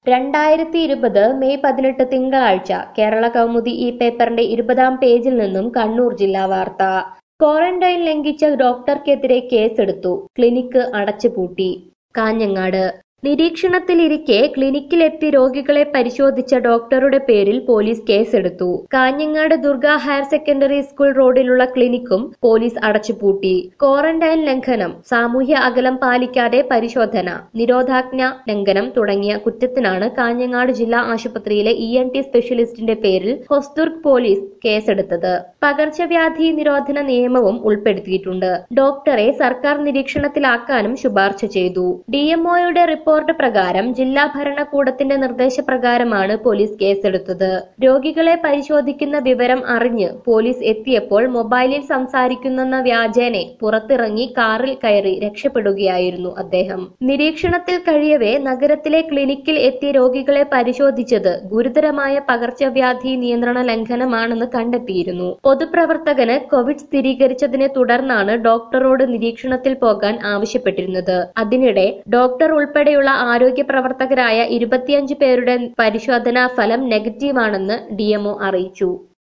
രണ്ടായിരത്തി ഇരുപത് മെയ് പതിനെട്ട് തിങ്കളാഴ്ച കേരള കൗമുദി ഈ പേപ്പറിന്റെ ഇരുപതാം പേജിൽ നിന്നും കണ്ണൂർ ജില്ലാ വാർത്ത ക്വാറന്റൈൻ ലംഘിച്ച ഡോക്ടർക്കെതിരെ കേസെടുത്തു ക്ലിനിക്ക് അടച്ചുപൂട്ടി കാഞ്ഞങ്ങാട് നിരീക്ഷണത്തിലിരിക്കെ ക്ലിനിക്കിലെത്തി രോഗികളെ പരിശോധിച്ച ഡോക്ടറുടെ പേരിൽ പോലീസ് കേസെടുത്തു Kanhangad Durga higher secondary school റോഡിലുള്ള ക്ലിനിക്കും പോലീസ് അടച്ചുപൂട്ടി ക്വാറന്റൈൻ ലംഘനം സാമൂഹ്യ അകലം പാലിക്കാതെ പരിശോധന നിരോധാജ്ഞ ലംഘനം തുടങ്ങിയ കുറ്റത്തിനാണ് കാഞ്ഞങ്ങാട് ജില്ലാ ആശുപത്രിയിലെ ഇ എൻ ടി സ്പെഷ്യലിസ്റ്റിന്റെ പേരിൽ ഹൊസ്ദുർഗ് പോലീസ് കേസെടുത്തത് പകർച്ചവ്യാധി നിരോധന നിയമവും ഉൾപ്പെടുത്തിയിട്ടുണ്ട് ഡോക്ടറെ സർക്കാർ നിരീക്ഷണത്തിലാക്കാനും ശുപാർശ ചെയ്തു ഡിഎംഒയുടെ റിപ്പോർട്ട് പ്രകാരം ജില്ലാ ഭരണകൂടത്തിന്റെ നിർദ്ദേശപ്രകാരമാണ് പോലീസ് കേസെടുത്തത് രോഗികളെ പരിശോധിക്കുന്ന വിവരം അറിഞ്ഞ് പോലീസ് എത്തിയപ്പോൾ മൊബൈലിൽ സംസാരിക്കുന്നെന്ന വ്യാജേനെ പുറത്തിറങ്ങി കാറിൽ കയറി രക്ഷപ്പെടുകയായിരുന്നു അദ്ദേഹം നിരീക്ഷണത്തിൽ കഴിയവേ നഗരത്തിലെ ക്ലിനിക്കിൽ എത്തി രോഗികളെ പരിശോധിച്ചത് ഗുരുതരമായ പകർച്ചവ്യാധി നിയന്ത്രണ ലംഘനമാണെന്ന് കണ്ടെത്തിയിരുന്നു പൊതുപ്രവർത്തകന് കോവിഡ് സ്ഥിരീകരിച്ചതിനെ തുടർന്നാണ് ഡോക്ടറോട് നിരീക്ഷണത്തിൽ പോകാൻ ആവശ്യപ്പെട്ടിരുന്നത് അതിനിടെ ഡോക്ടർ ഉൾപ്പെടെയുള്ള ആരോഗ്യ പ്രവർത്തകരായ ഇരുപത്തിയഞ്ച് പേരുടെ പരിശോധനാ ഫലം നെഗറ്റീവാണെന്ന് ഡിഎംഒ അറിയിച്ചു